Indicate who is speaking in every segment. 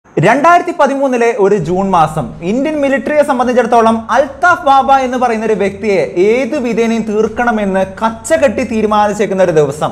Speaker 1: രണ്ടായിരത്തി പതിമൂന്നിലെ ഒരു ജൂൺ മാസം ഇന്ത്യൻ മിലിറ്ററിയെ സംബന്ധിച്ചിടത്തോളം അൽതാഫ് ബാബ എന്ന് പറയുന്ന ഒരു വ്യക്തിയെ ഏത് വിധേനയും തീർക്കണമെന്ന് കച്ചകെട്ടി തീരുമാനിച്ചേക്കുന്ന ഒരു ദിവസം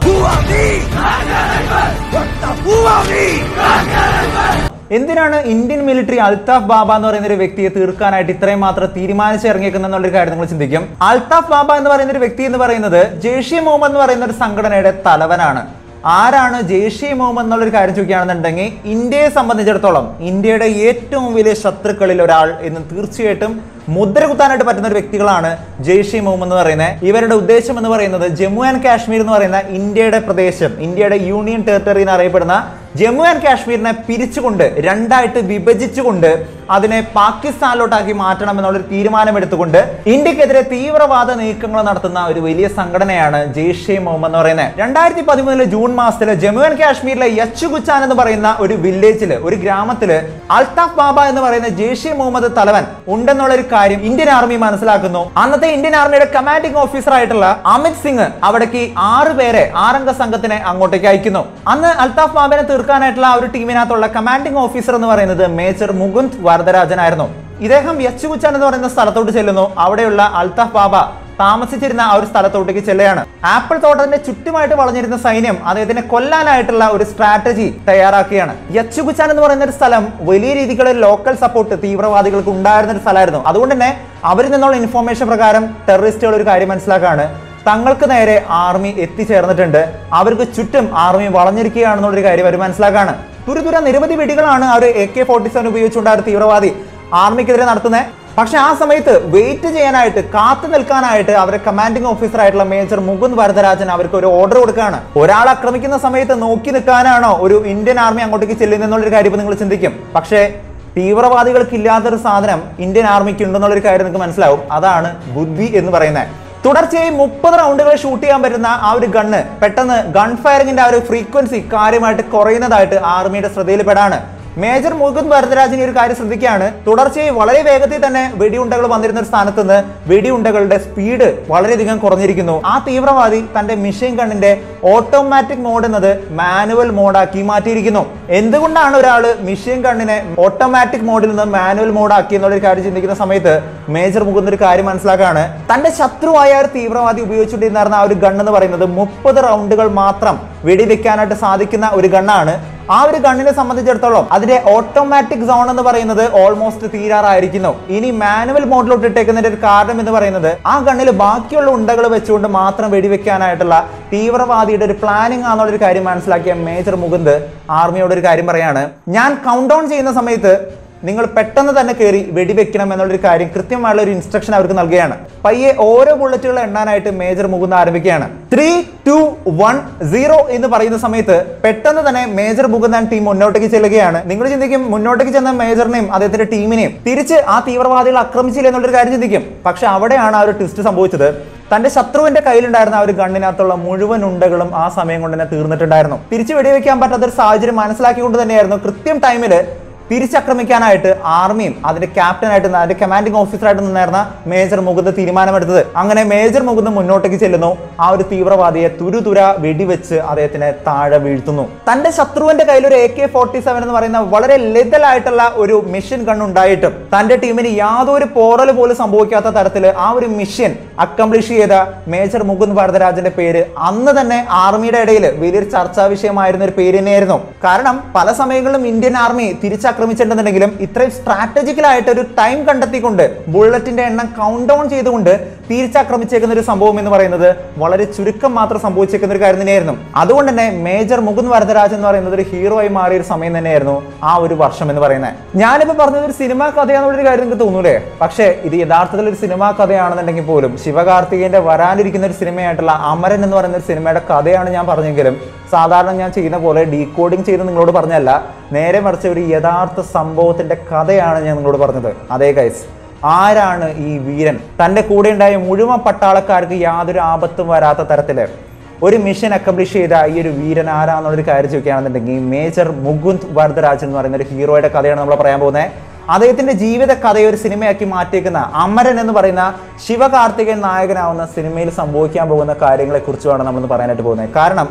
Speaker 1: എന്തിനാണ് ഇന്ത്യൻ മിലിറ്ററി അൽതാഫ് ബാബ എന്ന് പറയുന്ന ഒരു വ്യക്തിയെ തീർക്കാനായിട്ട് ഇത്രയും മാത്രം തീരുമാനിച്ചിറങ്ങിയേക്കുന്നത് എന്നുള്ളൊരു കാര്യം നിങ്ങൾ ചിന്തിക്കും അൽതാഫ് ബാബ എന്ന് പറയുന്ന ഒരു വ്യക്തി എന്ന് പറയുന്നത് ജെയ്ഷെ മുഹമ്മദ് എന്ന് പറയുന്ന ഒരു സംഘടനയുടെ തലവനാണ് ആരാണ് ജെയ്ഷെ മുഹമ്മദ് എന്നുള്ളൊരു കാര്യം ചോദിക്കുകയാണെന്നുണ്ടെങ്കിൽ ഇന്ത്യയെ സംബന്ധിച്ചിടത്തോളം ഇന്ത്യയുടെ ഏറ്റവും വലിയ ശത്രുക്കളിൽ ഒരാൾ എന്ന് തീർച്ചയായിട്ടും മുദ്ര കുത്താനായിട്ട് പറ്റുന്ന ഒരു വ്യക്തികളാണ് ജെയ്ഷെ മുഹമ്മദ് എന്ന് പറയുന്നത് ഇവരുടെ ഉദ്ദേശം എന്ന് പറയുന്നത് ജമ്മു ആൻഡ് കാശ്മീർ എന്ന് പറയുന്ന ഇന്ത്യയുടെ പ്രദേശം ഇന്ത്യയുടെ യൂണിയൻ ടെറിട്ടറി എന്ന് അറിയപ്പെടുന്ന ജമ്മു ആൻഡ് കാശ്മീരിനെ പിരിച്ചുകൊണ്ട് രണ്ടായിട്ട് വിഭജിച്ചുകൊണ്ട് അതിനെ പാകിസ്ഥാനിലോട്ടാക്കി മാറ്റണം എന്നുള്ളൊരു തീരുമാനമെടുത്തുകൊണ്ട് ഇന്ത്യക്കെതിരെ തീവ്രവാദ നീക്കങ്ങൾ നടത്തുന്ന ഒരു വലിയ സംഘടനയാണ് ജെയ്ഷെ മുഹമ്മദ് എന്ന് പറയുന്നത് രണ്ടായിരത്തി പതിമൂന്നിലെ ജൂൺ മാസത്തില് ജമ്മു ആൻഡ് കാശ്മീരിലെ യച്ചുഗുച്ചാൻ എന്ന് പറയുന്ന ഒരു വില്ലേജില് ഒരു ഗ്രാമത്തില് അൽതാഫ് ബാബ എന്ന് പറയുന്ന ജെയ്ഷെ മുഹമ്മദ് തലവൻ ഉണ്ടെന്നുള്ള ഒരു കാര്യം ഇന്ത്യൻ ആർമി മനസ്സിലാക്കുന്നു അന്നത്തെ ഇന്ത്യൻ ആർമിയുടെ കമാൻഡിംഗ് ഓഫീസർ ആയിട്ടുള്ള അമിത് സിംഗ് അവിടേക്ക് ആറ് പേരെ ആറംഗ സംഘത്തിനെ അങ്ങോട്ടേക്ക് അയക്കുന്നു അന്ന് അൽതാഫ് ബാബിനെ തീർക്കാനായിട്ടുള്ള ആ ഒരു ടീമിനകത്തുള്ള കമാൻഡിംഗ് ഓഫീസർ എന്ന് പറയുന്നത് മേജർ മുകുന്ദ് വരദരാജനായിരുന്നു ഇദ്ദേഹം യച്ചുകുച്ചാൻ എന്ന് പറയുന്ന സ്ഥലത്തോട്ട് ചെല്ലുന്നു അവിടെയുള്ള അൽതാഫ് ബാബ താമസിച്ചിരുന്ന ആ ഒരു സ്ഥലത്തോട്ടേക്ക് ചെല്ലുകയാണ് ആപ്പിൾ തോട്ടത്തിന്റെ ചുറ്റുമായിട്ട് വളഞ്ഞിരുന്ന സൈന്യം അദ്ദേഹത്തിനെ കൊല്ലാനായിട്ടുള്ള ഒരു സ്ട്രാറ്റജി തയ്യാറാക്കുകയാണ് യച്ചുകുച്ചാൻ എന്ന് പറയുന്ന ഒരു സ്ഥലം വലിയ രീതിയിലുള്ള ലോക്കൽ സപ്പോർട്ട് തീവ്രവാദികൾക്ക് ഉണ്ടായിരുന്ന ഒരു സ്ഥലമായിരുന്നു അതുകൊണ്ട് തന്നെ അവരിൽ നിന്നുള്ള ഇൻഫോർമേഷൻ പ്രകാരം ടെററിസ്റ്റുകൾ ഒരു കാര്യം മനസ്സിലാക്കാണ് തങ്ങൾക്ക് നേരെ ആർമി എത്തിച്ചേർന്നിട്ടുണ്ട് അവർക്ക് ചുറ്റും ആർമി വളഞ്ഞിരിക്കുകയാണെന്നുള്ളൊരു കാര്യം അവർ മനസ്സിലാക്കാണ് തുരുതുര നിരവധി വെടികളാണ് അവർ എ കെ ഫോർട്ടി സെവൻ ഉപയോഗിച്ചുകൊണ്ടാണ് തീവ്രവാദി ആർമിക്കെതിരെ നടത്തുന്നത് പക്ഷെ ആ സമയത്ത് വെയിറ്റ് ചെയ്യാനായിട്ട് കാത്തു നിൽക്കാനായിട്ട് അവരുടെ കമാൻഡിംഗ് ഓഫീസർ ആയിട്ടുള്ള മേജർ മുകുന്ദ് വരദരാജൻ അവർക്ക് ഒരു ഓർഡർ കൊടുക്കുകയാണ് ഒരാൾ ആക്രമിക്കുന്ന സമയത്ത് നോക്കി നിൽക്കാനാണോ ഒരു ഇന്ത്യൻ ആർമി അങ്ങോട്ടേക്ക് ചെല്ലുന്നത് എന്നുള്ളൊരു കാര്യം ഇപ്പൊ നിങ്ങൾ ചിന്തിക്കും പക്ഷേ തീവ്രവാദികൾക്ക് ഇല്ലാത്തൊരു സാധനം ഇന്ത്യൻ ആർമിക്ക് ഉണ്ടെന്നുള്ളൊരു കാര്യം നിങ്ങൾക്ക് മനസ്സിലാവും അതാണ് ബുദ്ധി എന്ന് പറയുന്നത് തുടർച്ചയായി മുപ്പത് റൗണ്ടുകൾ ഷൂട്ട് ചെയ്യാൻ പറ്റുന്ന ആ ഒരു ഗണ്ണ് പെട്ടെന്ന് ഗൺ ഫയറിംഗിന്റെ ആ ഒരു ഫ്രീക്വൻസി കാര്യമായിട്ട് കുറയുന്നതായിട്ട് ആർമിയുടെ ശ്രദ്ധയിൽപ്പെടാണ് മേജർ മുകുന്ദ് ഭരതരാജൻ ഈ ഒരു കാര്യം ശ്രദ്ധിക്കുകയാണ് തുടർച്ചയായി വളരെ വേഗത്തിൽ തന്നെ വെടിയുണ്ടകൾ വന്നിരുന്ന ഒരു സ്ഥാനത്ത് നിന്ന് വെടിയുണ്ടകളുടെ സ്പീഡ് വളരെയധികം കുറഞ്ഞിരിക്കുന്നു ആ തീവ്രവാദി തന്റെ മിഷീൻ ഗണ്ണിന്റെ ഓട്ടോമാറ്റിക് മോഡ് എന്നത് മാനുവൽ മോഡാക്കി മാറ്റിയിരിക്കുന്നു എന്തുകൊണ്ടാണ് ഒരാൾ മിഷീൻ ഗണ്ണിനെ ഓട്ടോമാറ്റിക് മോഡിൽ നിന്ന് മാനുവൽ മോഡാക്കി എന്നുള്ള ഒരു കാര്യം ചിന്തിക്കുന്ന സമയത്ത് മേജർ മുകുന്ദ് ഒരു കാര്യം മനസ്സിലാക്കുകയാണ് തന്റെ ശത്രുവായ ഒരു തീവ്രവാദി ഉപയോഗിച്ചുകൊണ്ടിരുന്ന ആ ഒരു ഗണ്ണ് എന്ന് പറയുന്നത് മുപ്പത് റൗണ്ടുകൾ മാത്രം വെടിവെക്കാനായിട്ട് സാധിക്കുന്ന ഒരു ഗണ്ണാണ് ആ ഒരു ഗണ്ണിനെ സംബന്ധിച്ചിടത്തോളം അതിന്റെ ഓട്ടോമാറ്റിക് സോൺ എന്ന് പറയുന്നത് ഓൾമോസ്റ്റ് തീരാറായിരിക്കുന്നു ഇനി മാനുവൽ മോഡിലോട്ട് ഇട്ടേക്കുന്നതിന്റെ ഒരു കാരണം എന്ന് പറയുന്നത് ആ ഗണ്ണിൽ ബാക്കിയുള്ള ഉണ്ടകൾ വെച്ചുകൊണ്ട് മാത്രം വെടിവെക്കാനായിട്ടുള്ള തീവ്രവാദിയുടെ ഒരു പ്ലാനിങ് ആണെന്നുള്ളൊരു കാര്യം മനസ്സിലാക്കിയ മേജർ മുകുന്ദ് ആർമിയോട് ഒരു കാര്യം പറയാണ് ഞാൻ കൗണ്ട് ഡൗൺ ചെയ്യുന്ന സമയത്ത് നിങ്ങൾ പെട്ടെന്ന് തന്നെ കയറി വെടിവെക്കണം എന്നുള്ളൊരു കാര്യം കൃത്യമായുള്ള ഒരു ഇൻസ്ട്രക്ഷൻ അവർക്ക് നൽകുകയാണ് പയ്യെ ഓരോ ബുള്ളറ്റുകൾ എണ്ണാനായിട്ട് മേജർ മുകുന്ദ് ആരംഭിക്കുകയാണ് ത്രീ ടു വൺ സീറോ എന്ന് പറയുന്ന സമയത്ത് പെട്ടെന്ന് തന്നെ മേജർ മുകുന്ദൻ ടീം മുന്നോട്ടേക്ക് ചെല്ലുകയാണ് നിങ്ങൾ ചിന്തിക്കും മുന്നോട്ടേക്ക് ചെന്ന മേജറിനെയും അദ്ദേഹത്തിന്റെ ടീമിനെയും തിരിച്ച് ആ തീവ്രവാദികൾ ആക്രമിച്ചില്ല എന്നുള്ളൊരു കാര്യം ചിന്തിക്കും പക്ഷെ അവിടെയാണ് ആ ഒരു ട്വിസ്റ്റ് സംഭവിച്ചത് തന്റെ ശത്രുവിന്റെ കയ്യിലുണ്ടായിരുന്ന ആ ഒരു ഗണ്ണിനകത്തുള്ള മുഴുവൻ ഉണ്ടകളും ആ സമയം കൊണ്ട് തന്നെ തീർന്നിട്ടുണ്ടായിരുന്നു തിരിച്ചു വെടിവെക്കാൻ പറ്റാത്ത ഒരു സാഹചര്യം മനസ്സിലാക്കിക്കൊണ്ട് തന്നെയായിരുന്നു കൃത്യം ടൈമില് തിരിച്ചാക്രമിക്കാനായിട്ട് ആർമിയും അതിന്റെ ക്യാപ്റ്റനായിട്ട് അതിന്റെ കമാൻഡിംഗ് ഓഫീസറായിട്ട് നിന്നായിരുന്ന മേജർ മുകുന്ദ് തീരുമാനമെടുത്തത് അങ്ങനെ മേജർ മുകുന്ദ് മുന്നോട്ടേക്ക് ചെല്ലുന്നു ആ ഒരു തീവ്രവാദിയെ തുരുതുര വെടിവെച്ച് അദ്ദേഹത്തിനെ താഴെ വീഴ്ത്തുന്നു തന്റെ ശത്രുവിന്റെ കയ്യിൽ ഒരു എ കെ ഫോർട്ടി സെവൻ എന്ന് പറയുന്ന വളരെ ലെതലായിട്ടുള്ള ഒരു മിഷൻ ഗൺ ഉണ്ടായിട്ടും തന്റെ ടീമിന് യാതൊരു പോറൽ പോലും സംഭവിക്കാത്ത തരത്തിൽ ആ ഒരു മിഷൻ അക്കംപ്ലിഷ് ചെയ്ത മേജർ മുകുന്ദ് ഭാരതരാജന്റെ പേര് അന്ന് തന്നെ ആർമിയുടെ ഇടയിൽ വലിയൊരു ചർച്ചാ വിഷയമായിരുന്ന ഒരു പേര് തന്നെയായിരുന്നു കാരണം പല സമയങ്ങളിലും ഇന്ത്യൻ ആർമി തിരിച്ചാക്രമിച്ചിട്ടുണ്ടെന്നുണ്ടെങ്കിലും ഇത്രയും സ്ട്രാറ്റജിക്കലായിട്ട് ഒരു ടൈം കണ്ടെത്തിക്കൊണ്ട് ബുള്ളറ്റിന്റെ എണ്ണം കൗണ്ട് ഡൗൺ ചെയ്തുകൊണ്ട് തിരിച്ചാക്രമിച്ചേക്കുന്ന ഒരു സംഭവം എന്ന് പറയുന്നത് വളരെ ചുരുക്കം മാത്രം സംഭവിച്ചേക്കുന്ന ഒരു കാര്യം തന്നെയായിരുന്നു അതുകൊണ്ട് തന്നെ മേജർ മുകുന്ദ് വരദരാജ് എന്ന് പറയുന്നത് ഒരു ഹീറോ ആയി മാറിയ ഒരു സമയം തന്നെയായിരുന്നു ആ ഒരു വർഷം എന്ന് പറയുന്നത് ഞാനിപ്പോ പറഞ്ഞത് ഒരു സിനിമാ കഥയാണെന്നുള്ളൊരു കാര്യം നിങ്ങൾക്ക് തോന്നൂലേ പക്ഷേ ഇത് യഥാർത്ഥത്തിൽ ഒരു സിനിമാ കഥയാണെന്നുണ്ടെങ്കിൽ പോലും ശിവകാർത്തികേയന്റെ വരാനിരിക്കുന്ന ഒരു സിനിമയായിട്ടുള്ള അമരൻ എന്ന് പറയുന്ന ഒരു സിനിമയുടെ കഥയാണ് ഞാൻ പറഞ്ഞെങ്കിലും സാധാരണ ഞാൻ ചെയ്യുന്ന പോലെ ഡീകോഡിങ് ചെയ്ത് നിങ്ങളോട് പറഞ്ഞല്ല നേരെ മറിച്ച് ഒരു യഥാർത്ഥ സംഭവത്തിന്റെ കഥയാണ് ഞാൻ നിങ്ങളോട് പറഞ്ഞത് അതേ ഗൈസ് ആരാണ് ഈ വീരൻ തന്റെ കൂടെ ഉണ്ടായ മുഴുവൻ പട്ടാളക്കാർക്ക് യാതൊരു ആപത്തും വരാത്ത തരത്തില് ഒരു മിഷൻ അക്കംപ്ലിഷ് ചെയ്ത ഈ ഒരു വീരൻ ആരാന്നുള്ളൊരു കാര്യം ചോദിക്കുകയാണെന്നുണ്ടെങ്കിൽ മേജർ മുകുന്ദ് വരദരാജൻ എന്ന് പറയുന്ന ഒരു ഹീറോയുടെ കഥയാണ് നമ്മൾ പറയാൻ പോകുന്നത് അദ്ദേഹത്തിന്റെ ജീവിത കഥയെ ഒരു സിനിമയാക്കി മാറ്റിയേക്കുന്ന അമരൻ എന്ന് പറയുന്ന ശിവകാർത്തികൻ നായകനാവുന്ന സിനിമയിൽ സംഭവിക്കാൻ പോകുന്ന കാര്യങ്ങളെ കുറിച്ചുമാണ് നമ്മൾ പറയാനായിട്ട് പോകുന്നത് കാരണം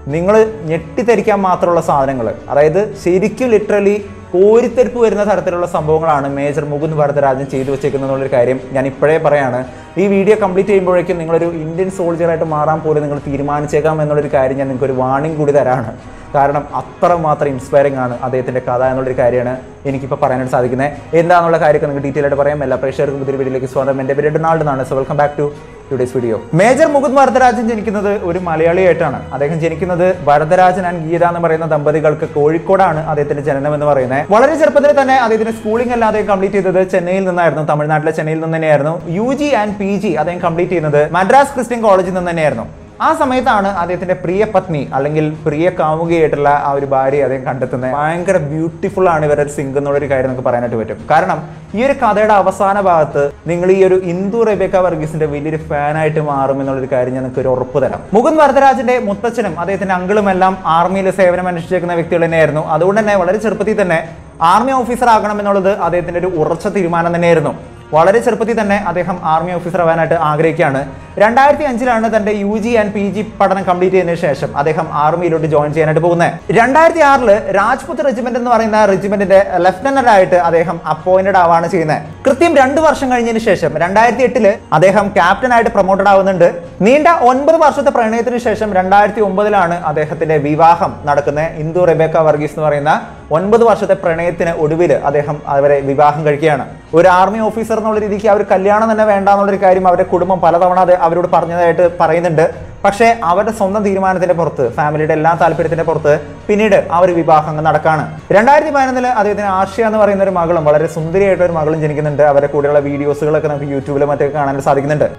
Speaker 1: നിങ്ങൾ ഞെട്ടിത്തെരിക്കാൻ മാത്രമുള്ള സാധനങ്ങൾ അതായത് ശരിക്കും ലിറ്ററലി കോരിത്തെരിപ്പ് വരുന്ന തരത്തിലുള്ള സംഭവങ്ങളാണ് മേജർ മുകുന്ദ് ഭരതരാജൻ ചെയ്തു വെച്ചേക്കുന്നത് എന്നുള്ളൊരു കാര്യം ഞാൻ ഇപ്പോഴേ പറയാണ് ഈ വീഡിയോ കംപ്ലീറ്റ് ചെയ്യുമ്പോഴേക്കും നിങ്ങളൊരു ഇന്ത്യൻ സോൾജറായിട്ട് മാറാൻ പോലും നിങ്ങൾ തീരുമാനിച്ചേക്കാം എന്നുള്ളൊരു കാര്യം ഞാൻ നിങ്ങൾക്ക് ഒരു വാണിംഗ് കൂടി തരാണ് കാരണം അത്രമാത്രം ഇൻസ്പയറിംഗ് ആണ് അദ്ദേഹത്തിന്റെ കഥ എന്നുള്ളൊരു കാര്യമാണ് എനിക്കിപ്പോൾ പറയാനായിട്ട് സാധിക്കുന്നത് എന്താണെന്നുള്ള കാര്യമൊക്കെ നിങ്ങൾക്ക് ഡീറ്റെയിൽ ആയിട്ട് പറയാം എല്ലാ പ്രേക്ഷകർക്കും പുതിയ വീഡിയോയിലേക്ക് സ്വാഗതം എൻ്റെ പേര് ഡൊണാൾഡ് എന്നാണ് so welcome back to today's video major Mukund Varadarajan ജനിക്കുന്നത് ഒരു മലയാളിയായിട്ടാണ് അദ്ദേഹം ജനിക്കുന്നത് വരദരാജൻ ആൻഡ് ഗീത എന്ന് പറയുന്ന ദമ്പതികൾക്ക് കോഴിക്കോടാണ് അദ്ദേഹത്തിന്റെ ജനനം എന്ന് പറയുന്നത് വളരെ ചെറുപ്പത്തിൽ തന്നെ അദ്ദേഹത്തിന്റെ സ്കൂളിംഗ് എല്ലാം അദ്ദേഹം കംപ്ലീറ്റ് ചെയ്തത് ചെന്നൈയിൽ നിന്നായിരുന്നു തമിഴ്നാട്ടിലെ ചെന്നൈയിൽ നിന്ന് തന്നെയായിരുന്നു U G and P G അദ്ദേഹം കംപ്ലീറ്റ് ചെയ്യുന്നത് മദ്രാസ് ക്രിസ്ത്യൻ കോളേജിൽ നിന്ന് തന്നെയായിരുന്നു ആ സമയത്താണ് അദ്ദേഹത്തിന്റെ പ്രിയ പത്നി അല്ലെങ്കിൽ പ്രിയ കാമുകിയായിട്ടുള്ള ആ ഒരു ഭാര്യയെ അദ്ദേഹം കണ്ടെത്തുന്നത് ഭയങ്കര ബ്യൂട്ടിഫുൾ ആണ് ഇവരുടെ സിംഗ് എന്നുള്ള ഒരു കാര്യം നമുക്ക് പറയാനായിട്ട് പറ്റും കാരണം ഈ ഒരു കഥയുടെ അവസാന ഭാഗത്ത് നിങ്ങൾ ഈ ഒരു ഇന്ദു റെബേക്ക വർഗീസിന്റെ വലിയൊരു ഫാനായിട്ട് മാറും എന്നുള്ളൊരു കാര്യം ഞാൻ നിങ്ങൾക്ക് ഒരു ഉറപ്പ് തരാം മുകുന്ദ് വരദരാജന്റെ മുത്തച്ഛനും അദ്ദേഹത്തിന്റെ അങ്കിളും എല്ലാം ആർമിയിൽ സേവനം അനുഷ്ഠിച്ചേക്കുന്ന വ്യക്തികൾ തന്നെയായിരുന്നു അതുകൊണ്ട് തന്നെ വളരെ ചെറുപ്പത്തിൽ തന്നെ ആർമി ഓഫീസർ ആകണം എന്നുള്ളത് അദ്ദേഹത്തിന്റെ ഒരു ഉറച്ച തീരുമാനം തന്നെയായിരുന്നു വളരെ ചെറുപ്പത്തിൽ തന്നെ അദ്ദേഹം ആർമി ഓഫീസർ ആവാനായിട്ട് ആഗ്രഹിക്കുകയാണ് രണ്ടായിരത്തി അഞ്ചിലാണ് തന്റെ U G and P G പഠനം കംപ്ലീറ്റ് ചെയ്തതിനു ശേഷം അദ്ദേഹം ആർമിയിലോട്ട് ജോയിൻ ചെയ്യാനായിട്ട് പോകുന്നത് രണ്ടായിരത്തി ആറില് രാജ്പുത് റെജിമെന്റ് എന്ന് പറയുന്ന റെജിമെന്റിന്റെ ലഫ്റ്റനന്റ് ആയിട്ട് അദ്ദേഹം അപ്പോയിന്റഡ് ആവാണ് ചെയ്യുന്നത് കൃത്യം രണ്ട് വർഷം കഴിഞ്ഞതിന് ശേഷം രണ്ടായിരത്തി എട്ടില് അദ്ദേഹം ക്യാപ്റ്റൻ ആയിട്ട് പ്രൊമോട്ടഡ് ആവുന്നുണ്ട് നീണ്ട ഒൻപത് വർഷത്തെ പ്രണയത്തിന് ശേഷം രണ്ടായിരത്തി ഒമ്പതിലാണ് അദ്ദേഹത്തിന്റെ വിവാഹം നടക്കുന്നത് ഇന്ദു റെബേക്ക വർഗീസ് എന്ന് പറയുന്ന ഒൻപത് വർഷത്തെ പ്രണയത്തിന് ഒടുവിൽ അദ്ദേഹം അവരെ വിവാഹം കഴിക്കുകയാണ് ഒരു ആർമി ഓഫീസർ എന്നുള്ള രീതിക്ക് അവർ കല്യാണം തന്നെ വേണ്ട എന്നുള്ളൊരു കാര്യം അവരുടെ കുടുംബം പലതവണ അത് അവരോട് പറഞ്ഞതായിട്ട് പറയുന്നുണ്ട് പക്ഷേ അവരുടെ സ്വന്തം തീരുമാനത്തിന്റെ പുറത്ത് ഫാമിലിയുടെ എല്ലാ താല്പര്യത്തിന്റെ പുറത്ത് പിന്നീട് ആ ഒരു വിവാഹം അങ്ങ് നടക്കാണ് രണ്ടായിരത്തി പതിനൊന്നില് അദ്ദേഹത്തിന് ആർഷ്യ എന്ന് പറയുന്ന ഒരു മകളും വളരെ സുന്ദരിയായിട്ടുള്ള ഒരു മകളും ജനിക്കുന്നുണ്ട് അവരുടെ കൂടെയുള്ള വീഡിയോസുകളൊക്കെ നമുക്ക് യൂട്യൂബിലും മറ്റൊക്കെ കാണാൻ സാധിക്കുന്നുണ്ട്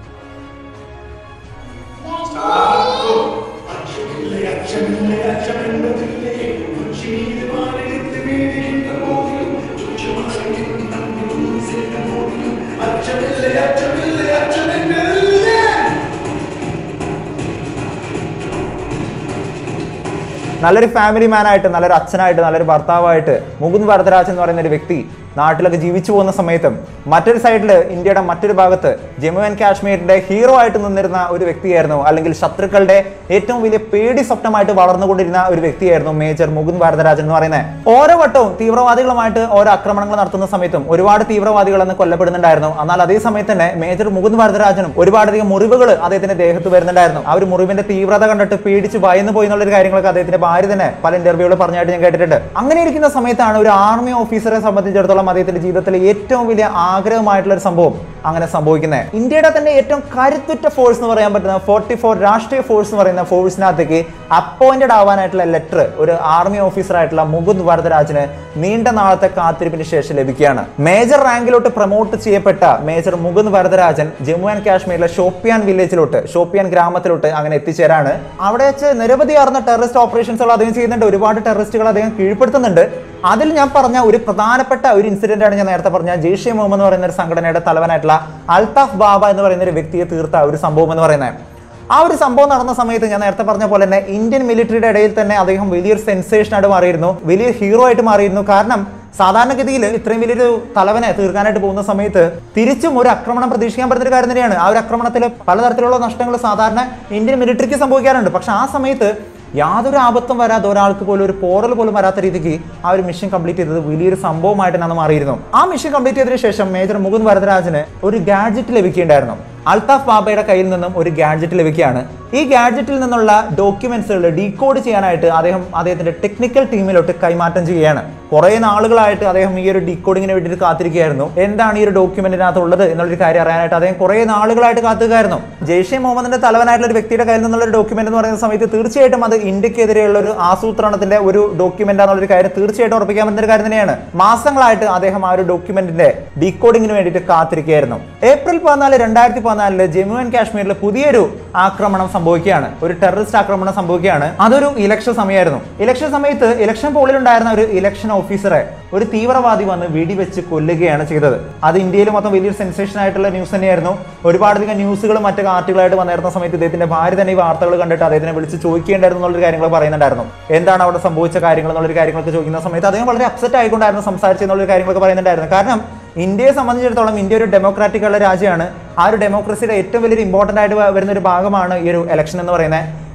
Speaker 1: നല്ലൊരു ഫാമിലി മാനായിട്ട് നല്ലൊരു അച്ഛനായിട്ട് നല്ലൊരു ഭർത്താവായിട്ട് മുകുന്ദ് ഭരതരാജ് എന്ന് പറയുന്ന ഒരു വ്യക്തി നാട്ടിലൊക്കെ ജീവിച്ചു പോകുന്ന സമയത്തും മറ്റൊരു സൈഡിൽ ഇന്ത്യയുടെ മറ്റൊരു ഭാഗത്ത് ജമ്മു ആൻഡ് കാശ്മീരിന്റെ ഹീറോ ആയിട്ട് നിന്നിരുന്ന ഒരു വ്യക്തിയായിരുന്നു അല്ലെങ്കിൽ ശത്രുക്കളുടെ ഏറ്റവും വലിയ പേടി സ്വപ്നമായിട്ട് വളർന്നുകൊണ്ടിരുന്ന ഒരു വ്യക്തിയായിരുന്നു മേജർ മുകുന്ദ് ഭാരതരാജൻ എന്ന് പറയുന്നത് ഓരോ വട്ടവും തീവ്രവാദികളുമായിട്ട് ഓരോ ആക്രമണങ്ങൾ നടത്തുന്ന സമയത്തും ഒരുപാട് തീവ്രവാദികൾ അന്ന് കൊല്ലപ്പെടുന്നുണ്ടായിരുന്നു എന്നാൽ അതേ സമയത്ത് തന്നെ മേജർ മുകുന്ദ് ഭാരതരാജനും ഒരുപാടധികം മുറിവുകൾ അദ്ദേഹത്തിന്റെ ദേഹത്ത് വരുന്നുണ്ടായിരുന്നു ആ ഒരു മുറിവിന്റെ തീവ്രത കണ്ടിട്ട് പേടിച്ച് ഭയന്നു പോയി എന്നുള്ളൊരു കാര്യങ്ങളൊക്കെ അദ്ദേഹത്തിന്റെ ഭാര്യ തന്നെ പല ഇന്റർവ്യൂകൾ പറഞ്ഞായിട്ട് ഞാൻ കേട്ടിട്ടുണ്ട് അങ്ങനെ ഇരിക്കുന്ന സമയത്താണ് ഒരു ആർമി ഓഫീസറെ സംബന്ധിച്ചിടത്തോളം അദ്ദേഹത്തിന്റെ ജീവിതത്തിലെ ഏറ്റവും വലിയ ആഗ്രഹമായിട്ടുള്ള ഒരു സംഭവം അങ്ങനെ സംഭവിക്കുന്നത് ഇന്ത്യയുടെ തന്നെ ഏറ്റവും കരുത്തുറ്റ ഫോഴ്സ് എന്ന് പറയാൻ പറ്റുന്ന ഫോർട്ടി ഫോർ രാഷ്ട്രീയ ഫോഴ്സ് എന്ന് പറയുന്ന ഫോഴ്സിനകത്തേക്ക് അപ്പോയിന്റഡ് ആവാനായിട്ടുള്ള ലെറ്റർ ഒരു ആർമി ഓഫീസർ ആയിട്ടുള്ള മുകുന്ദ് വരദരാജന് നീണ്ട നാളത്തെ കാത്തിരിപ്പിന് ശേഷം ലഭിക്കുകയാണ് മേജർ റാങ്കിലോട്ട് പ്രൊമോട്ട് ചെയ്യപ്പെട്ട മേജർ മുകുന്ദ് വരദരാജൻ ജമ്മു ആൻഡ് കാശ്മീരിലെ ഷോപ്പിയാൻ വില്ലേജിലോട്ട് ഷോപ്പിയാൻ ഗ്രാമത്തിലോട്ട് അങ്ങനെ എത്തിച്ചേരാണ് അവിടെ വെച്ച് നിരവധിയാർന്ന ടെററിസ്റ്റ് ഓപ്പറേഷൻസുകൾ അദ്ദേഹം ചെയ്യുന്നുണ്ട് ഒരുപാട് ടെററിസ്റ്റുകൾ അദ്ദേഹം കീഴ്പ്പെടുത്തുന്നുണ്ട് അതിൽ ഞാൻ പറഞ്ഞ ഒരു പ്രധാനപ്പെട്ട ഒരു ഇൻസിഡന്റ് ആണ് ഞാൻ നേരത്തെ പറഞ്ഞ ജെയ്ഷെ മുഹമ്മദ് എന്ന് പറയുന്ന ഒരു സംഘടനയുടെ തലവനായിട്ടുള്ള അൽതാഫ് ബാബ എന്ന് പറയുന്ന ഒരു വ്യക്തിയെ തീർത്ത ഒരു സംഭവം എന്ന് പറയുന്നത് ആ ഒരു സംഭവം നടന്ന സമയത്ത് ഞാൻ നേരത്തെ പറഞ്ഞ പോലെ തന്നെ ഇന്ത്യൻ മിലിറ്ററിയുടെ ഇടയിൽ തന്നെ അദ്ദേഹം വലിയൊരു സെൻസേഷൻ ആയിട്ട് മാറിയിരുന്നു വലിയ ഹീറോ ആയിട്ട് മാറിയിരുന്നു കാരണം സാധാരണഗതിയിൽ ഇത്രയും വലിയൊരു തലവനെ തീർക്കാനായിട്ട് പോകുന്ന സമയത്ത് തിരിച്ചും ഒരു ആക്രമണം പ്രതീക്ഷിക്കാൻ പറ്റുന്ന ഒരു കാര്യം തന്നെയാണ് ആ ഒരു ആക്രമണത്തിൽ പലതരത്തിലുള്ള നഷ്ടങ്ങൾ സാധാരണ ഇന്ത്യൻ മിലിറ്ററിക്ക് സംഭവിക്കാറുണ്ട് പക്ഷെ ആ സമയത്ത് യാതൊരു ആപത്തും വരാതെ ഒരാൾക്ക് പോലും ഒരു പോറൽ പോലും വരാത്ത രീതിക്ക് ആ ഒരു മിഷൻ കംപ്ലീറ്റ് ചെയ്തത് വലിയൊരു സംഭവമായിട്ട് അന്ന് മാറിയിരുന്നു ആ മിഷൻ കംപ്ലീറ്റ് ചെയ്തതിനു ശേഷം മേജർ മുകുന്ദ് വരദരാജന് ഒരു ഗാഡ്ജറ്റ് ലഭിക്കുകയുണ്ടായിരുന്നു അൽതാഫ് ബാബയുടെ കയ്യിൽ നിന്നും ഒരു ഗാഡ്ജറ്റ് ലഭിക്കുകയാണ് ഈ ഗാഡ്ജറ്റിൽ നിന്നുള്ള ഡോക്യുമെന്റ്സുകൾ ഡീകോഡ് ചെയ്യാനായിട്ട് അദ്ദേഹം അദ്ദേഹത്തിന്റെ ടെക്നിക്കൽ ടീമിലോട്ട് കൈമാറ്റം ചെയ്യുകയാണ് കുറെ നാളുകളായിട്ട് അദ്ദേഹം ഈ ഒരു ഡീകോഡിങ്ങിന് വേണ്ടിയിട്ട് കാത്തിരിക്കുകയായിരുന്നു എന്താണ് ഈ ഒരു ഡോക്യുമെന്റിനകത്ത് ഉള്ളത് എന്നുള്ളൊരു കാര്യം അറിയാനായിട്ട് അദ്ദേഹം കുറെ നാളുകളായിട്ട് കാത്തുകയായിരുന്നു ജെയ്ഷെ മുഹമ്മദിന്റെ തലവനായിട്ടുള്ള ഒരു വ്യക്തിയുടെ കയ്യിൽ നിന്നുള്ള ഒരു ഡോക്യുമെന്റ് എന്ന് പറയുന്ന സമയത്ത് തീർച്ചയായിട്ടും അത് ഇന്ത്യക്കെതിരെയുള്ള ഒരു ആസൂത്രണത്തിന്റെ ഒരു ഡോക്യുമെന്റ് ആണെന്നുള്ളൊരു കാര്യം തീർച്ചയായിട്ടും ഉറപ്പിക്കാൻ പറ്റുന്ന ഒരു കാര്യം തന്നെയാണ് മാസങ്ങളായിട്ട് അദ്ദേഹം ആ ഒരു ഡോക്യുമെന്റിന്റെ ഡീകോഡിങ്ങിന് വേണ്ടിയിട്ട് കാത്തിരിക്കുകയായിരുന്നു ഏപ്രിൽ പതിനാല് രണ്ടായിരത്തി പതിനാലില് ജമ്മു ആൻഡ് കാശ്മീരിൽ പുതിയൊരു ആക്രമണം സംഭവിക്കുകയാണ് ഒരു ടെററിസ്റ്റ് ആക്രമണം സംഭവിക്കുകയാണ് അതൊരു ഇലക്ഷൻ സമയമായിരുന്നു ഇലക്ഷൻ സമയത്ത് ഇലക്ഷൻ പോളിലുണ്ടായിരുന്ന ഒരു ഇലക്ഷൻ ഓഫീസറെ ഒരു തീവ്രവാദി വന്ന് വെടിവെച്ച് കൊല്ലുകയാണ് ചെയ്തത് അത് ഇന്ത്യയിൽ മൊത്തം വലിയൊരു സെൻസേഷൻ ആയിട്ടുള്ള ന്യൂസ് തന്നെയായിരുന്നു ഒരുപാടധികം ന്യൂസുകളും മറ്റു ആർട്ടികളായിട്ട് വന്നിരുന്ന സമയത്ത് ഇദ്ദേഹത്തിന്റെ ഭാര്യ തന്നെ ഈ വാർത്തകൾ കണ്ടിട്ട് അദ്ദേഹത്തിനെ വിളിച്ച് ചോദിക്കേണ്ടായിരുന്നു എന്നുള്ള കാര്യങ്ങൾ പറയുന്നുണ്ടായിരുന്നു എന്താണ് അവിടെ സംഭവിച്ച കാര്യങ്ങൾ എന്നുള്ള കാര്യങ്ങളൊക്കെ ചോദിക്കുന്ന സമയത്ത് അദ്ദേഹം വളരെ അപ്സെറ്റ് ആയിക്കൊണ്ടായിരുന്നു സംസാരിച്ചെന്നുള്ള കാര്യങ്ങളൊക്കെ പറയുന്നുണ്ടായിരുന്നു കാരണം ഇന്ത്യയെ സംബന്ധിച്ചിടത്തോളം ഇന്ത്യ ഒരു ഡെമോക്രാറ്റിക് ഉള്ള രാജ്യമാണ് ആ ഒരു ഡെമോക്രസിയുടെ ഏറ്റവും വലിയൊരു ഇമ്പോർട്ടൻ്റ് ആയിട്ട് വ- വരുന്ന ഒരു ഭാഗമാണ് ഈ ഒരു ഇലക്ഷൻ എന്ന് പറയുന്നത്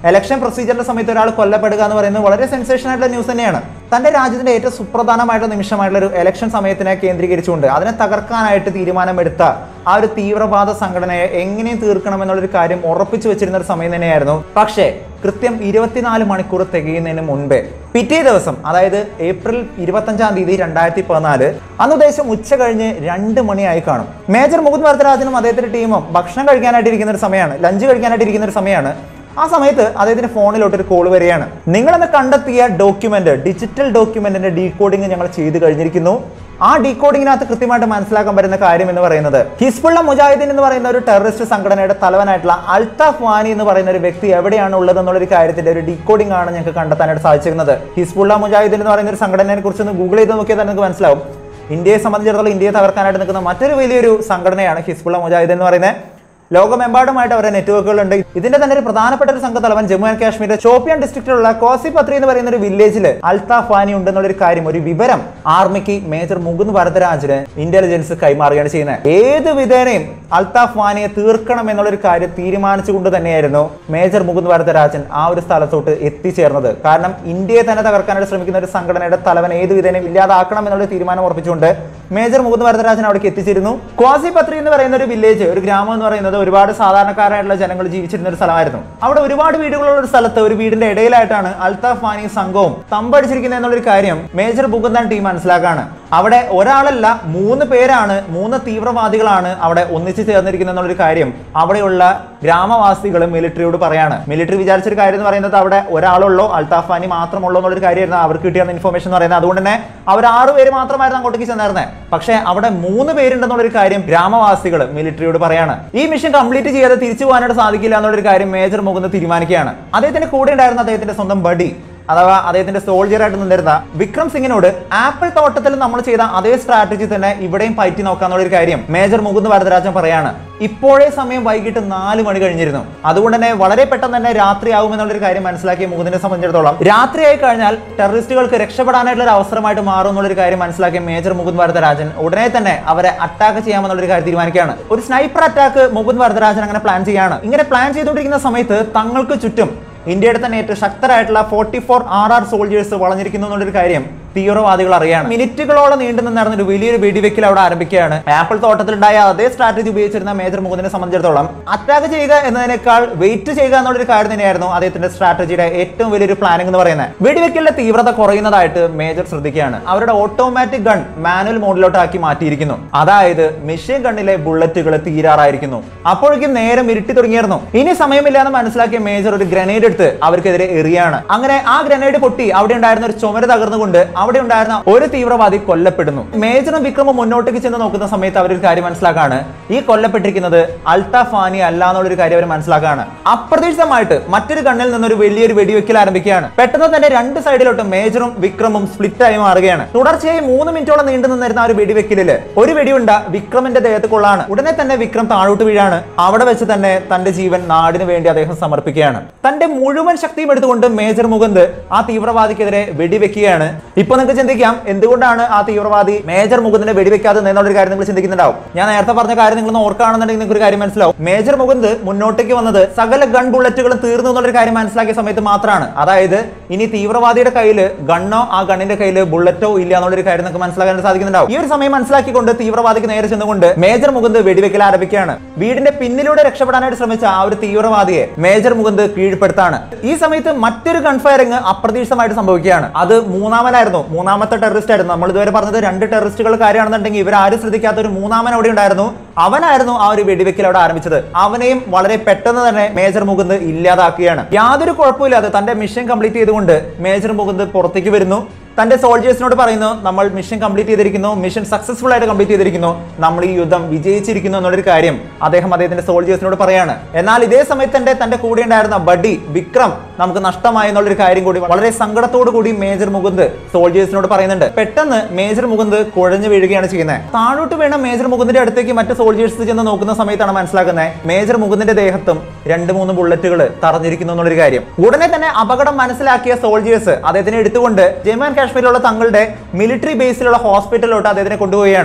Speaker 1: ഇലക്ഷൻ പ്രൊസീജിയറിന്റെ സമയത്ത് ഒരാൾ കൊല്ലപ്പെടുക എന്ന് പറയുന്നത് വളരെ സെൻസേഷൻ ആയിട്ടുള്ള ന്യൂസ് തന്നെയാണ് തന്റെ രാജ്യത്തിന്റെ ഏറ്റവും സുപ്രധാനമായിട്ടുള്ള നിമിഷമായിട്ടുള്ള ഒരു ഇലക്ഷൻ സമയത്തിനെ കേന്ദ്രീകരിച്ചുകൊണ്ട് അതിനെ തകർക്കാനായിട്ട് തീരുമാനമെടുത്ത ആ ഒരു തീവ്രവാദ സംഘടനയെ എങ്ങനെയും തീർക്കണം എന്നുള്ളൊരു കാര്യം ഉറപ്പിച്ചു വെച്ചിരുന്ന ഒരു സമയം തന്നെയായിരുന്നു പക്ഷേ കൃത്യം ഇരുപത്തിനാല് മണിക്കൂർ തികയുന്നതിന് മുൻപേ പിറ്റേ ദിവസം അതായത് ഏപ്രിൽ ഇരുപത്തഞ്ചാം തീയതി രണ്ടായിരത്തി പതിനാല് അന്ന് ഉദ്ദേശം ഉച്ച കഴിഞ്ഞ് രണ്ട് മണിയായി കാണും മേജർ മുകുന്ദ് വരദരാജനും അദ്ദേഹത്തിന്റെ ടീമും ഭക്ഷണം കഴിക്കാനായിട്ട് ഇരിക്കുന്ന ഒരു സമയമാണ് ലഞ്ച് കഴിക്കാനായിട്ട് ഇരിക്കുന്ന ഒരു സമയമാണ് ആ സമയത്ത് അദ്ദേഹത്തിന്റെ ഫോണിലോട്ട് ഒരു കോൾ വരികയാണ് നിങ്ങളെന്ന് കണ്ടെത്തിയ ഡോക്യുമെന്റ് ഡിജിറ്റൽ ഡോക്യുമെന്റിന്റെ ഡീകോഡിംഗ് ഞങ്ങൾ ചെയ്തു കഴിഞ്ഞിരിക്കുന്നു ആ ഡീകോഡിങ്ങിനകത്ത് കൃത്യമായിട്ട് മനസ്സിലാക്കാൻ പറ്റുന്ന കാര്യം എന്ന് പറയുന്നത് ഹിസ്ബുള്ള മുജാഹിദ്ദീൻ എന്ന് പറയുന്ന ഒരു ടെററിസ്റ്റ് സംഘടനയുടെ തലവനായിട്ടുള്ള അൽത്താഫ് വാനി എന്ന് പറയുന്ന ഒരു വ്യക്തി എവിടെയാണ് ഉള്ളത് എന്നുള്ളൊരു കാര്യത്തിന്റെ ഒരു ഡീകോഡിംഗ് ആണ് ഞങ്ങൾക്ക് കണ്ടെത്താനായിട്ട് സാധിച്ചിരുന്നത് ഹിസ്ബുള്ള മുജാഹിദ്ദീൻ എന്ന് പറയുന്ന ഒരു സംഘടനയെ കുറിച്ച് ഒന്ന് ഗൂഗിൾ ചെയ്ത് നോക്കിയാൽ നിങ്ങൾക്ക് മനസ്സിലാവും ഇന്ത്യയെ സംബന്ധിച്ചിടത്തോളം ഇന്ത്യയെ തകർക്കാനായിട്ട് നിൽക്കുന്ന മറ്റൊരു വലിയൊരു സംഘടനയാണ് ഹിസ്ബുള്ള മുജാഹിദ്ദീൻ എന്ന് പറയുന്നത് ലോകമെമ്പാടുമായിട്ട് അവരുടെ നെറ്റ്വർക്കുകളുണ്ട് ഇതിന്റെ തന്നെ ഒരു പ്രധാനപ്പെട്ട ഒരു സംഘത്തലവൻ ജമ്മു ആൻഡ് കാശ്മീരിലെ ഷോപ്പിയാൻ ഡിസ്ട്രിക്റ്റിലുള്ള കോസി പത്രി എന്ന് പറയുന്ന ഒരു വില്ലേജിൽ അൽത്താഫ് വാനി ഉണ്ടെന്നുള്ളൊരു കാര്യം ഒരു വിവരം ആർമിക്ക് മേജർ മുകുന്ദ് വരദരാജിന് ഇന്റലിജൻസ് കൈമാറുകയാണ് ചെയ്യുന്നത് ഏത് വിധേനയും അൽത്താഫ് വാനിയെ തീർക്കണം എന്നുള്ളൊരു കാര്യം തീരുമാനിച്ചുകൊണ്ട് തന്നെയായിരുന്നു മേജർ മുകുന്ദ് വരദരാജൻ ആ ഒരു സ്ഥലത്തോട്ട് എത്തിച്ചേർന്നത് കാരണം ഇന്ത്യയെ തന്നെ തകർക്കാനായിട്ട് ശ്രമിക്കുന്ന ഒരു സംഘടനയുടെ തലവൻ ഏത് വിധേനയും ഇല്ലാതാക്കണം എന്നുള്ള തീരുമാനം ഉറപ്പിച്ചുകൊണ്ട് മേജർ മുകുന്ദ് വരദരാജൻ അവിടേക്ക് എത്തിച്ചിരുന്നു ക്വാസി പത്രി എന്ന് പറയുന്ന ഒരു വില്ലേജ് ഒരു ഗ്രാമം എന്ന് പറയുന്നത് ഒരുപാട് സാധാരണക്കാരായിട്ടുള്ള ജനങ്ങൾ ജീവിച്ചിരുന്ന ഒരു സ്ഥലമായിരുന്നു അവിടെ ഒരുപാട് വീടുകളുള്ള ഒരു സ്ഥലത്ത് ഒരു വീടിന്റെ ഇടയിലായിട്ടാണ് അൽത്താഫ് ഫാനി സംഘവും തമ്പടിച്ചിരിക്കുന്നത് എന്നുള്ളൊരു കാര്യം മേജർ മുകുന്ദൻ ടീം മനസ്സിലാക്കാണ് അവിടെ ഒരാളല്ല മൂന്ന് പേരാണ് മൂന്ന് തീവ്രവാദികളാണ് അവിടെ ഒന്നിച്ചു ചേർന്നിരിക്കുന്നത് എന്നുള്ളൊരു കാര്യം അവിടെയുള്ള ഗ്രാമവാസികൾ മിലിറ്ററിയോട് പറയാണ് മിലിറ്ററി വിചാരിച്ചൊരു കാര്യം എന്ന് പറയുന്നത് അവിടെ ഒരാളുള്ളോ അൽത്താഫ് ഫാനി മാത്രമുള്ളൂ എന്നുള്ളൊരു കാര്യമായിരുന്നു അവർക്ക് കിട്ടിയ ഇൻഫർമേഷൻ എന്ന് പറയുന്നത് അതുകൊണ്ട് തന്നെ അവർ ആറ് പേര് മാത്രമായിരുന്നു അങ്ങോട്ടേക്ക് ചെന്നായിരുന്നത് പക്ഷേ അവിടെ മൂന്ന് പേരുണ്ടെന്നുള്ളൊരു കാര്യം ഗ്രാമവാസികൾ മിലിറ്ററിയോട് പറയാണ് ഈ മിഷൻ കംപ്ലീറ്റ് ചെയ്യാതെ തിരിച്ചു പോകാനായിട്ട് സാധിക്കില്ല എന്നുള്ളൊരു കാര്യം മേജർ മുകുന്ദ് തീരുമാനിക്കുകയാണ് അദ്ദേഹത്തിന്റെ കൂടെ ഉണ്ടായിരുന്ന അദ്ദേഹത്തിന്റെ സ്വന്തം ബഡി അഥവാ അദ്ദേഹത്തിന്റെ സോൾജിയർ ആയിട്ട് നിന്നിരുന്ന വിക്രം സിംഗിനോട് ആപ്പിൾ തോട്ടത്തിൽ നമ്മൾ ചെയ്ത അതേ സ്ട്രാറ്റജി തന്നെ ഇവിടെയും പയറ്റി നോക്കാന്നുള്ള ഒരു കാര്യം മേജർ മുകുന്ദ് വരദരാജൻ പറയാണ് ഇപ്പോഴേ സമയം വൈകിട്ട് നാല് മണി കഴിഞ്ഞിരുന്നു അതുകൊണ്ട് തന്നെ വളരെ പെട്ടെന്ന് തന്നെ രാത്രിയാവും എന്നുള്ളൊരു കാര്യം മനസ്സിലാക്കിയ മുകുന്ദിനെ സംബന്ധിച്ചിടത്തോളം രാത്രിയായി കഴിഞ്ഞാൽ ടെററിസ്റ്റുകൾക്ക് രക്ഷപ്പെടാനായിട്ടുള്ള ഒരു അവസരമായിട്ട് മാറും എന്നുള്ളൊരു കാര്യം മനസ്സിലാക്കിയ മേജർ മുകുന്ദ് വരദരാജൻ ഉടനെ തന്നെ അവരെ അറ്റാക്ക് ചെയ്യാമെന്നുള്ളൊരു കാര്യം തീരുമാനിക്കുകയാണ് ഒരു സ്നൈപ്പർ അറ്റാക്ക് മുകുന്ദ് വരദരാജൻ അങ്ങനെ പ്ലാൻ ചെയ്യാണ് ഇങ്ങനെ പ്ലാൻ ചെയ്തുകൊണ്ടിരിക്കുന്ന സമയത്ത് തങ്ങൾക്ക് ചുറ്റും ഇന്ത്യയുടെ തന്നെ ഏറ്റവും ശക്തരായിട്ടുള്ള forty four R R soldiers വളഞ്ഞിരിക്കുന്നു എന്നുള്ളൊരു കാര്യം തീവ്രവാദികൾ അറിയാണ് മിനിറ്റുകളോളം നീണ്ടു നിന്നിരുന്ന ഒരു വലിയൊരു വെടിവെക്കൽ അവിടെ ആരംഭിക്കുകയാണ് ആപ്പിൾ തോട്ടത്തിലുണ്ടായ അതേ സ്ട്രാറ്റജി ഉപയോഗിച്ചിരുന്ന മേജർ മുകുന്ദിനെ സംബന്ധിച്ചിടത്തോളം അറ്റാക്ക് ചെയ്യുക എന്നതിനേക്കാൾ വെയിറ്റ് ചെയ്യുക എന്നുള്ളൊരു കാര്യം തന്നെയായിരുന്നു അദ്ദേഹത്തിന്റെ സ്ട്രാറ്റജിയുടെ ഏറ്റവും വലിയൊരു പ്ലാനിംഗ് എന്ന് പറയുന്നത് വെടിവെക്കലിന്റെ തീവ്രത കുറയുന്നതായിട്ട് മേജർ ശ്രദ്ധിക്കുകയാണ് അവരുടെ ഓട്ടോമാറ്റിക് ഗൺ മാനുവൽ മോഡിലോട്ട് ആക്കി മാറ്റിയിരിക്കുന്നു അതായത് മെഷീൻ ഗണ്ണിലെ ബുള്ളറ്റുകൾ തീരാറായിരിക്കുന്നു അപ്പോഴേക്കും നേരം ഇരുട്ടി തുടങ്ങിയിരുന്നു ഇനി സമയമില്ലാന്ന് മനസ്സിലാക്കിയ മേജർ ഒരു ഗ്രനേഡ് എടുത്ത് അവർക്കെതിരെ എറിയാണ് അങ്ങനെ ആ ഗ്രനേഡ് പൊട്ടി അവിടെ ഉണ്ടായിരുന്ന ഒരു ചുമര് തകർന്നുകൊണ്ട് അവിടെ ഉണ്ടായിരുന്ന ഒരു തീവ്രവാദി കൊല്ലപ്പെടുന്നു മേജറും വിക്രമും മുന്നോട്ടേക്ക് ചെന്ന് നോക്കുന്ന സമയത്ത് അവർ ഒരു കാര്യം മനസ്സിലാക്കാണ് ഈ കൊല്ലപ്പെട്ടിരിക്കുന്നത് അൽത്താഫ് ഫാനി അല്ല എന്നുള്ളൊരു കാര്യം അവർ മനസ്സിലാക്കാണ് അപ്രതീക്ഷിതമായിട്ട് മറ്റൊരു കണ്ണിൽ നിന്നൊരു വലിയൊരു വെടിവെക്കൽ ആരംഭിക്കുകയാണ് പെട്ടെന്ന് തന്നെ രണ്ട് സൈഡിലോട്ട് മേജറും വിക്രമും സ്പ്ലിറ്റ് ആയി മാറുകയാണ് തുടർച്ചയായി മൂന്ന് മിനിറ്റോളം നീണ്ടു നിന്നിരുന്ന ആ ഒരു വെടിവെക്കലില് ഒരു വെടിയുണ്ട വിക്രമിന്റെ ദേഹത്ത് കൊള്ളാണ് ഉടനെ തന്നെ വിക്രം താഴോട്ട് വീഴാണ് അവിടെ വെച്ച് തന്നെ തന്റെ ജീവൻ നാടിന് വേണ്ടി അദ്ദേഹം സമർപ്പിക്കുകയാണ് തന്റെ മുഴുവൻ ശക്തിയും എടുത്തുകൊണ്ട് മേജർ മുകുന്ദ് ആ തീവ്രവാദിക്കെതിരെ വെടിവെക്കുകയാണ് ഇപ്പൊ നിങ്ങൾക്ക് ചിന്തിക്കാം എന്തുകൊണ്ടാണ് ആ തീവ്രവാദി മേജർ മുകുന്ദിനെ വെടിവെക്കാതെ എന്നുള്ളൊരു കാര്യം നിങ്ങൾ ചിന്തിക്കുന്നുണ്ടാവും ഞാൻ നേരത്തെ പറഞ്ഞ കാര്യം നിങ്ങൾ ഓർക്കുകയാണെന്നുണ്ടെങ്കിൽ നിങ്ങൾക്ക് ഒരു കാര്യം മനസ്സിലാവും മേജർ മുകുന്ദ് മുന്നോട്ടേക്ക് വന്നത് സകല ഗൺ ബുള്ളറ്റുകളും തീർന്നു എന്നുള്ളൊരു കാര്യം മനസ്സിലാക്കിയ സമയത്ത് മാത്രമാണ് അതായത് ഇനി തീവ്രവാദിയുടെ കയ്യിൽ ഗണ്ണോ ആ ഗണ്ണിന്റെ കയ്യിൽ ബുള്ളറ്റോ ഇല്ല എന്നുള്ളൊരു കാര്യം നിങ്ങൾക്ക് മനസ്സിലാക്കാൻ സാധിക്കുന്നുണ്ടാവും ഈ ഒരു സമയം മനസ്സിലാക്കിക്കൊണ്ട് തീവ്രവാദിക്ക് നേരെ ചെന്നുകൊണ്ട് മേജർ മുകുന്ദ് വെടിവെക്കൽ ആരംഭിക്കുകയാണ് വീടിന്റെ പിന്നിലൂടെ രക്ഷപ്പെടാനായിട്ട് ശ്രമിച്ച ആ ഒരു തീവ്രവാദിയെ മേജർ മുകുന്ദ് കീഴ്പ്പെടുത്താണ് ഈ സമയത്ത് മറ്റൊരു ഗൺഫയറിംഗ് അപ്രതീക്ഷിതമായിട്ട് സംഭവിക്കുകയാണ് അത് മൂന്നാമനായിരുന്നു മൂന്നാമത്തെ ടെററിസ്റ്റ് ആയിരുന്നു നമ്മൾ ഇതുവരെ പറഞ്ഞത് രണ്ട് ടെററിസ്റ്റുകൾ കാര്യമാണെന്നുണ്ടെങ്കിൽ ഇവർ ആരും ശ്രദ്ധിക്കാത്ത ഒരു മൂന്നാമൻ അവിടെ ഉണ്ടായിരുന്നു അവനായിരുന്നു ആ ഒരു വെടിവെക്കൽ അവിടെ ആരംഭിച്ചത് അവനെയും വളരെ പെട്ടെന്ന് തന്നെ മേജർ മുകുന്ദ് ഇല്ലാതാക്കുകയാണ് യാതൊരു കുഴപ്പമില്ലാതെ തന്റെ മിഷൻ കംപ്ലീറ്റ് ചെയ്തുകൊണ്ട് മേജർ മുകുന്ദ് പുറത്തേക്ക് വരുന്നു തന്റെ സോൾജേഴ്സിനോട് പറയുന്നു നമ്മൾ മിഷൻ കംപ്ലീറ്റ് ചെയ്തിരിക്കുന്നു മിഷൻ സക്സസ്ഫുൾ ആയിട്ട് കംപ്ലീറ്റ് ചെയ്തിരിക്കുന്നു നമ്മൾ ഈ യുദ്ധം വിജയിച്ചിരിക്കുന്നു എന്നുള്ളൊരു കാര്യം അദ്ദേഹം അദ്ദേഹത്തിന്റെ സോൾജേഴ്സിനോട് പറയാണ് എന്നാൽ ഇതേ സമയത്ത് തന്നെ തന്റെ കൂടെ ഉണ്ടായിരുന്ന ബഡി വിക്രം നമുക്ക് നഷ്ടമായി എന്നുള്ളൊരു കാര്യം കൂടി വളരെ സങ്കടത്തോടു കൂടി മേജർ മുകുന്ദ് സോൾജേഴ്സിനോട് പറയുന്നുണ്ട് പെട്ടെന്ന് മേജർ മുകുന്ദ് കുഴഞ്ഞു വീഴുകയാണ് ചെയ്യുന്നത് താഴോട്ട് വീണ മേജർ മുകുന്ദിന്റെ അടുത്തേക്ക് മറ്റ് സോൾജേഴ്സ് ചെന്ന് നോക്കുന്ന സമയത്താണ് മനസ്സിലാക്കുന്നത് മേജർ മുകുന്ദിന്റെ ദേഹത്തും രണ്ട് മൂന്ന് ബുള്ളറ്റുകൾ തറഞ്ഞിരിക്കുന്നു എന്നുള്ളൊരു കാര്യം ഉടനെ തന്നെ അപകടം മനസ്സിലാക്കിയ സോൾജേഴ്സ് അദ്ദേഹത്തിനെ എടുത്തുകൊണ്ട് ജമ്മു ആൻഡ് കാശ്മീരിലുള്ള തങ്ങളുടെ മിലിറ്ററി ബേസിലുള്ള ഹോസ്പിറ്റലിലോട്ട് അദ്ദേഹത്തിനെ കൊണ്ടുപോവുകയാണ്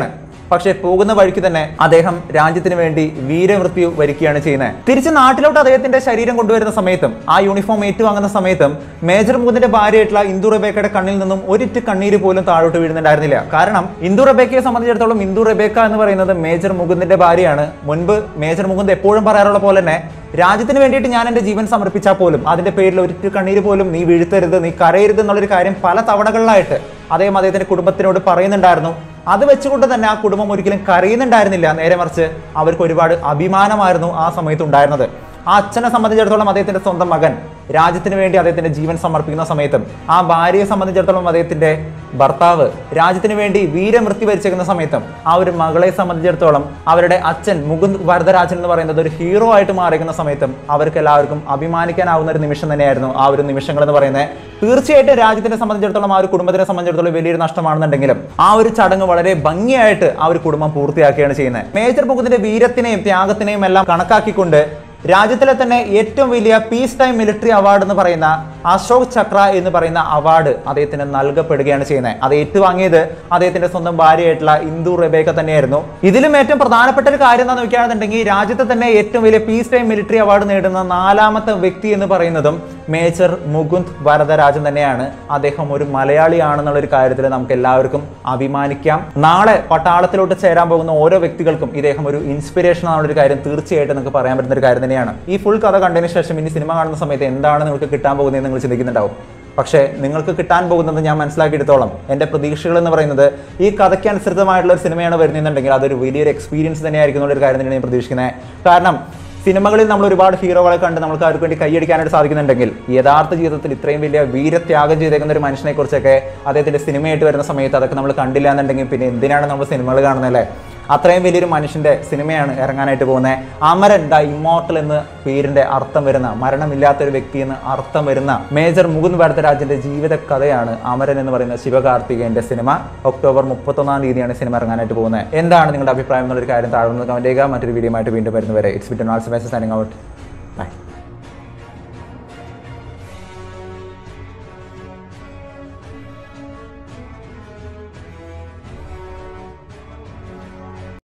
Speaker 1: പക്ഷേ പോകുന്ന വഴിക്ക് തന്നെ അദ്ദേഹം രാജ്യത്തിന് വേണ്ടി വീരമൃത്യു വരിക്കുകയാണ് ചെയ്യുന്നത് തിരിച്ച് നാട്ടിലോട്ട് അദ്ദേഹത്തിന്റെ ശരീരം കൊണ്ടുവരുന്ന സമയത്തും ആ യൂണിഫോം ഏറ്റുവാങ്ങുന്ന സമയത്തും മേജർ മുകുന്ദിന്റെ ഭാര്യയായിട്ടുള്ള ഇന്ദു റബേക്കയുടെ കണ്ണിൽ നിന്നും ഒരിറ്റ് കണ്ണീര് പോലും താഴോട്ട് വീഴുന്നുണ്ടായിരുന്നില്ല കാരണം ഇന്ദു റബേക്കയെ സംബന്ധിച്ചിടത്തോളം ഇന്ദു റബേക്ക എന്ന് പറയുന്നത് മേജർ മുകുന്ദിന്റെ ഭാര്യയാണ് മുൻപ് മേജർ മുകുന്ദ് എപ്പോഴും പറയാറുള്ള പോലെ തന്നെ രാജ്യത്തിന് വേണ്ടിയിട്ട് ഞാൻ എൻ്റെ ജീവൻ സമർപ്പിച്ചാൽ പോലും അതിന്റെ പേരിൽ ഒരിറ്റ് കണ്ണീര് പോലും നീ വീഴ്ത്തരുത് നീ കരയരുത് എന്നുള്ളൊരു കാര്യം പല തവണകളിലായിട്ട് അദ്ദേഹം അദ്ദേഹത്തിന്റെ കുടുംബത്തിനോട് പറയുന്നുണ്ടായിരുന്നു അത് വെച്ചുകൊണ്ട് തന്നെ ആ കുടുംബം ഒരിക്കലും കരയുന്നുണ്ടായിരുന്നില്ല നേരെ മറിച്ച് അവർക്ക് ഒരുപാട് അഭിമാനമായിരുന്നു ആ സമയത്ത് ഉണ്ടായിരുന്നത് ആ അച്ഛനെ സംബന്ധിച്ചിടത്തോളം അദ്ദേഹത്തിന്റെ സ്വന്തം മകൻ രാജ്യത്തിന് വേണ്ടി അദ്ദേഹത്തിന്റെ ജീവൻ സമർപ്പിക്കുന്ന സമയത്തും ആ ഭാര്യയെ സംബന്ധിച്ചിടത്തോളം അദ്ദേഹത്തിന്റെ ഭർത്താവ് രാജ്യത്തിന് വേണ്ടി വീരമൃത്യു വരിച്ചേക്കുന്ന സമയത്തും ആ ഒരു മകളെ സംബന്ധിച്ചിടത്തോളം അവരുടെ അച്ഛൻ മുകുന്ദ് വരദരാജൻ എന്ന് പറയുന്നത് ഒരു ഹീറോ ആയിട്ട് മാറിക്കുന്ന സമയത്തും അവർക്ക് എല്ലാവർക്കും അഭിമാനിക്കാനാവുന്ന ഒരു നിമിഷം തന്നെയായിരുന്നു ആ ഒരു നിമിഷങ്ങൾ എന്ന് പറയുന്നത് തീർച്ചയായിട്ടും രാജ്യത്തിനെ സംബന്ധിച്ചിടത്തോളം ആ ഒരു കുടുംബത്തിനെ സംബന്ധിച്ചിടത്തോളം വലിയൊരു നഷ്ടമാണെന്നുണ്ടെങ്കിലും ആ ഒരു ചടങ്ങ് വളരെ ഭംഗിയായിട്ട് ആ ഒരു കുടുംബം പൂർത്തിയാക്കുകയാണ് ചെയ്യുന്നത് മേജർ മുകുന്ദിന്റെ വീരത്തിനെയും ത്യാഗത്തിനെയും എല്ലാം കണക്കാക്കിക്കൊണ്ട് രാജ്യത്തിലെ തന്നെ ഏറ്റവും വലിയ പീസ് ടൈം മിലിറ്ററി അവാർഡ് എന്ന് പറയുന്ന അശോക് ചക്ര എന്ന് പറയുന്ന അവാർഡ് അദ്ദേഹത്തിന് നൽകപ്പെടുകയാണ് ചെയ്യുന്നത് അത് ഏറ്റുവാങ്ങിയത് അദ്ദേഹത്തിന്റെ സ്വന്തം ഭാര്യയായിട്ടുള്ള ഇന്ദു റബേക്ക തന്നെയായിരുന്നു ഇതിലും ഏറ്റവും പ്രധാനപ്പെട്ട ഒരു കാര്യം എന്താണെന്ന് വെക്കുകയാണെന്നുണ്ടെങ്കിൽ രാജ്യത്തെ തന്നെ ഏറ്റവും വലിയ പീസ് ടൈം മിലിറ്ററി അവാർഡ് നേടുന്ന നാലാമത്തെ വ്യക്തി എന്ന് പറയുന്നതും മേജർ മുകുന്ദ് വരദരാജൻ തന്നെയാണ് അദ്ദേഹം ഒരു മലയാളിയാണെന്നുള്ള ഒരു കാര്യത്തിൽ നമുക്ക് എല്ലാവർക്കും അഭിമാനിക്കാം നാളെ പട്ടാളത്തിലോട്ട് ചേരാൻ പോകുന്ന ഓരോ വ്യക്തികൾക്കും ഇദ്ദേഹം ഒരു ഇൻസ്പിറേഷൻ ആണെന്നൊരു കാര്യം തീർച്ചയായിട്ടും നിങ്ങൾക്ക് പറയാൻ പറ്റുന്ന ഒരു കാര്യം തന്നെയാണ് ഈ ഫുൾ കഥ കണ്ടതിന് ശേഷം ഇനി സിനിമ കാണുന്ന സമയത്ത് എന്താണ് നിങ്ങൾക്ക് കിട്ടാൻ പോകുന്നത് നിങ്ങൾ ചിന്തിക്കുന്നുണ്ടാവും പക്ഷേ നിങ്ങൾക്ക് കിട്ടാൻ പോകുന്നത് ഞാൻ മനസ്സിലാക്കിയെടുത്തോളം എൻ്റെ പ്രതീക്ഷകൾ എന്ന് പറയുന്നത് ഈ കഥയ്ക്ക് അനുസൃതമായിട്ടുള്ള ഒരു സിനിമയാണ് വരുന്നതെന്നുണ്ടെങ്കിൽ അതൊരു വലിയൊരു എക്സ്പീരിയൻസ് തന്നെയായിരിക്കും എന്നുള്ള ഒരു കാര്യം തന്നെയാണ് ഞാൻ പ്രതീക്ഷിക്കുന്നത് കാരണം സിനിമകളിൽ നമ്മൾ ഒരുപാട് ഹീറോകളെ കണ്ട് നമുക്ക് അവർക്ക് വേണ്ടി കൈയടിക്കാനായിട്ട് സാധിക്കുന്നുണ്ടെങ്കിൽ യഥാർത്ഥ ജീവിതത്തിൽ ഇത്രയും വലിയ വീരത്യാഗം ചെയ്തേക്കുന്ന ഒരു മനുഷ്യനെ കുറിച്ചൊക്കെ അദ്ദേഹത്തിന്റെ സിനിമയായിട്ട് വരുന്ന സമയത്ത് അതൊക്കെ നമ്മൾ കണ്ടില്ല എന്നുണ്ടെങ്കിൽ പിന്നെ എന്തിനാണ് നമ്മൾ സിനിമകൾ കാണുന്നത് അല്ലേ അത്രയും വലിയൊരു മനുഷ്യന്റെ സിനിമയാണ് ഇറങ്ങാനായിട്ട് പോകുന്നത് അമരൻ ദ ഇമ്മോർട്ടൽ എന്ന് പേരിന്റെ അർത്ഥം വരുന്ന മരണമില്ലാത്ത ഒരു വ്യക്തി എന്ന് അർത്ഥം വരുന്ന മേജർ മുകുന്ദ് ഭരതരാജിന്റെ ജീവിത കഥയാണ് അമരൻ എന്ന് പറയുന്ന ശിവകാർത്തികേയന്റെ സിനിമ ഒക്ടോബർ മുപ്പത്തൊന്നാം തീയതിയാണ് സിനിമ ഇറങ്ങാനായിട്ട് പോകുന്നത് എന്താണ് നിങ്ങളുടെ അഭിപ്രായം എന്നുള്ളൊരു കാര്യം താഴ്ന്ന കമന്റ് ചെയ്യുക മറ്റൊരു വീഡിയോ ആയിട്ട് വീണ്ടും വരുന്നവരെ it's bit notes message out by